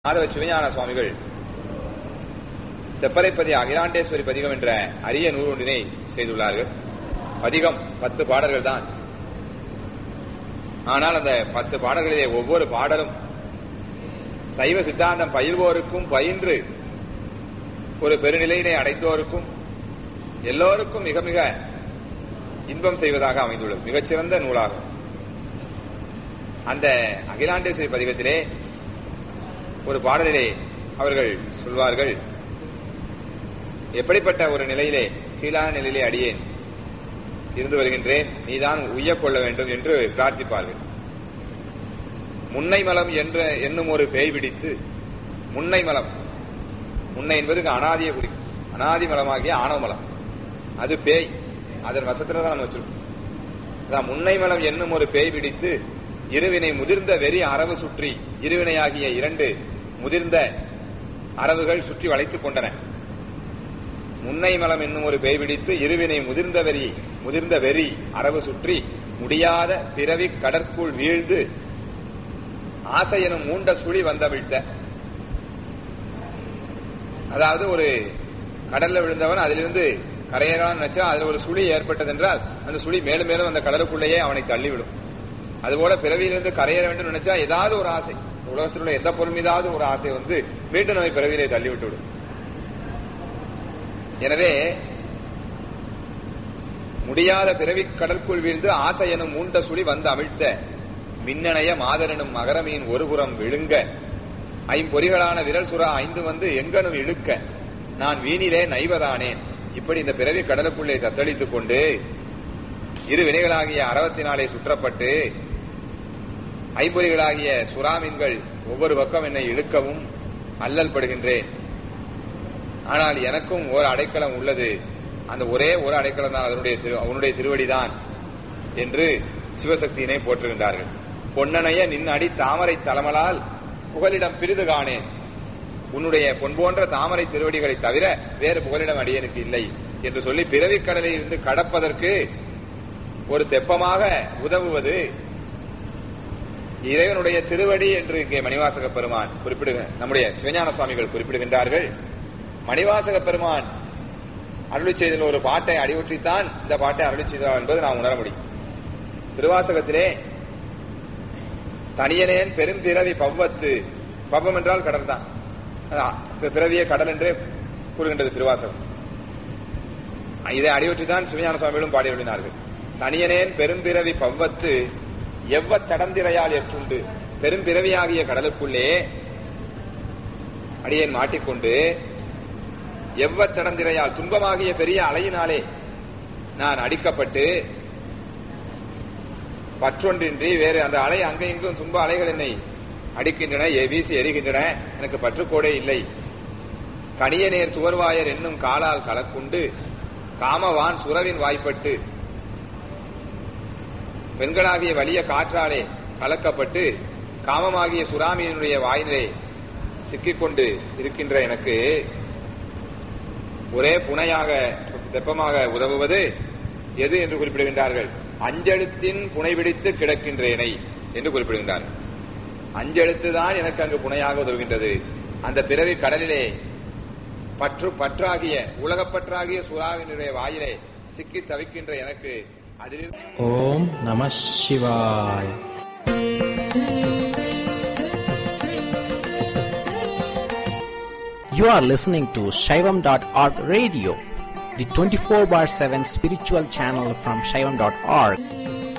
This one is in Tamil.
மாதவ சிவஞான சுவாமிகள் செப்பரைப்பதி அகிலாண்டேஸ்வரி பதிகம் என்ற அரிய நூல் ஒன்றினை செய்துள்ளார்கள் பதிகம் பத்து பாடல்கள் தான் ஆனால் அந்த பத்து பாடல்களிலே ஒவ்வொரு பாடலும் சைவ சித்தாந்தம் பயில்வோருக்கும் பயின்று ஒரு பெருநிலையினை அடைந்தோருக்கும் எல்லோருக்கும் மிக மிக இன்பம் செய்வதாக அமைந்துள்ளது மிகச்சிறந்த நூலாகும் அந்த அகிலாண்டேஸ்வரி பதிகத்திலே ஒரு பாடலிலே அவர்கள் சொல்வார்கள் எப்படிப்பட்ட ஒரு நிலையிலே கீழான நிலையிலே அடியேன் இருந்து வருகின்றேன் நீதான் உய்யக் கொள்ள வேண்டும் என்று பிரார்த்திப்பார்கள் முன்னை மலம் என்ற என்னும் ஒரு பேய் பிடித்து முன்னை மலம் முன்னை என்பது அனாதிய குறிக்கும் அனாதி மலமாகிய ஆணவ மலம் அது பேய் அதன் வசத்துல தான் நம்ம வச்சிருக்கோம் அதான் முன்னை மலம் என்னும் ஒரு பேய் பிடித்து இருவினை முதிர்ந்த வெறி அரவு சுற்றி இருவினையாகிய இரண்டு முதிர்ந்த அரவுகள் சுற்றி வளைத்துக் கொண்டன முன்னை மலம் என்னும் ஒரு பேய் பிடித்து இருவினை முதிர்ந்த வெறி முதிர்ந்த வெறி அரவு சுற்றி முடியாத பிறவி கடற்குள் வீழ்ந்து ஆசை எனும் மூண்ட சுழி வந்தவிழ்த்த அதாவது ஒரு கடல்ல விழுந்தவன் அதிலிருந்து கரையேறான்னு நினைச்சா அதுல ஒரு சுழி ஏற்பட்டது என்றால் அந்த சுழி மேலும் மேலும் அந்த கடலுக்குள்ளேயே அவனை தள்ளிவிடும் அதுபோல பிறவியிலிருந்து கரையேற வேண்டும் நினைச்சா ஏதாவது ஒரு ஆசை உலகத்தில் உள்ள எந்த பொருள் மீதாவது ஒரு ஆசை வந்து மீண்டும் நம்மை பிறவியிலே தள்ளிவிட்டு விடும் எனவே முடியாத பிறவி கடற்குள் வீழ்ந்து ஆசை எனும் மூண்ட சுழி வந்து அமிழ்த்த மின்னணைய மாதரனும் மகரமியின் ஒருபுறம் விழுங்க ஐம்பொறிகளான விரல் சுறா ஐந்து வந்து எங்கனும் இழுக்க நான் வீணிலே நைவதானேன் இப்படி இந்த பிறவி கடலுக்குள்ளே தத்தளித்துக் கொண்டு இரு வினைகளாகிய அறவத்தினாலே சுற்றப்பட்டு ஐம்பொறிகளாகிய சுறாமீன்கள் ஒவ்வொரு பக்கம் என்னை இழுக்கவும் அல்லல் படுகின்றேன் ஆனால் எனக்கும் ஒரு அடைக்கலம் உள்ளது அந்த ஒரே ஒரு அடைக்கலம் தான் அதனுடைய திரு அவனுடைய திருவடிதான் என்று சிவசக்தியினை போற்றுகின்றார்கள் பொன்னனைய நின் அடி தாமரை தலைமலால் புகலிடம் பிரிது காணேன் உன்னுடைய பொன் போன்ற தாமரை திருவடிகளை தவிர வேறு புகலிடம் அடியனுக்கு இல்லை என்று சொல்லி பிறவிக் கடலில் இருந்து கடப்பதற்கு ஒரு தெப்பமாக உதவுவது இறைவனுடைய திருவடி என்று இங்கே மணிவாசக பெருமான் குறிப்பிடுக நம்முடைய சிவஞான சுவாமிகள் குறிப்பிடுகின்றார்கள் மணிவாசக பெருமான் அருளி செய்தல் ஒரு பாட்டை அடிவுற்றித்தான் இந்த பாட்டை அருளி செய்தார் என்பது நாம் உணர முடியும் திருவாசகத்திலே தனியனேன் பெரும்பிறவி பவ்வத்து பவ்வம் என்றால் கடல் தான் பிறவிய கடல் என்றே கூறுகின்றது திருவாசகம் இதை அடிவற்றித்தான் சிவஞான சுவாமிகளும் பாடியுள்ளார்கள் தனியனேன் பெரும்பிறவி பவ்வத்து எவ்வ தடந்திரையால் ஏற்றுண்டு பெரும்பிறவியாகிய கடலுக்குள்ளே அடியேன் மாட்டிக்கொண்டு எவ்வ தடந்திரையால் துன்பமாகிய பெரிய அலையினாலே நான் அடிக்கப்பட்டு பற்றொன்றின்றி வேறு அந்த அலை அங்க இங்கும் துன்ப அலைகள் என்னை அடிக்கின்றன வீசி எரிகின்றன எனக்கு பற்றுக்கோடே இல்லை கனிய நேர் துவர்வாயர் என்னும் காலால் கலக்குண்டு காமவான் சுரவின் வாய்ப்பட்டு பெண்களாகிய வலிய காற்றாலே கலக்கப்பட்டு காமமாகிய சுறாமியினுடைய வாயிலே சிக்கிக்கொண்டு இருக்கின்ற எனக்கு ஒரே புனையாக தெப்பமாக உதவுவது எது என்று குறிப்பிடுகின்றார்கள் அஞ்செழுத்தின் புனை பிடித்து கிடக்கின்றேனை என்று குறிப்பிடுகின்றார்கள் அஞ்செழுத்து தான் எனக்கு அங்கு புனையாக உதவுகின்றது அந்த பிறவி கடலிலே பற்று பற்றாகிய உலகப்பற்றாகிய சுறாவினுடைய வாயிலே சிக்கி தவிக்கின்ற எனக்கு அதில் ஓம் நம சிவாய் You are listening to Shaivam.org radio, the 24 bar 7 spiritual channel from Shaivam.org.